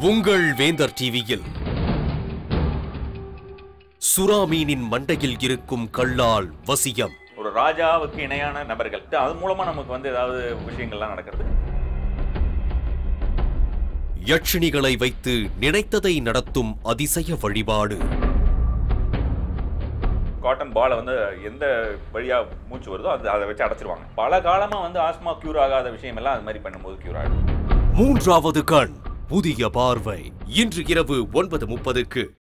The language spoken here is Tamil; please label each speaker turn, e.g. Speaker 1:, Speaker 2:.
Speaker 1: உங்கள் வேந்தர் டிவியில் சுறாமீனின் மண்டையில் இருக்கும் கல்லால் வசியம்
Speaker 2: ஒரு ராஜாவுக்கு இணையான நபர்கள் அது மூலமா நமக்கு வந்து ஏதாவது விஷயங்கள்லாம் நடக்கிறது
Speaker 1: யட்சிணிகளை வைத்து நினைத்ததை நடத்தும் அதிசய வழிபாடு
Speaker 2: காட்டன் பாலை வந்து எந்த வழியா மூச்சு வருதோ அது அதை வச்சு அடைச்சிருவாங்க பல காலமா வந்து ஆஸ்மா கியூர் ஆகாத விஷயம் எல்லாம் அது மாதிரி பண்ணும்போது கியூர் ஆகும்
Speaker 1: மூன்றாவது கண் புதிய பார்வை இன்று இரவு ஒன்பது முப்பதுக்கு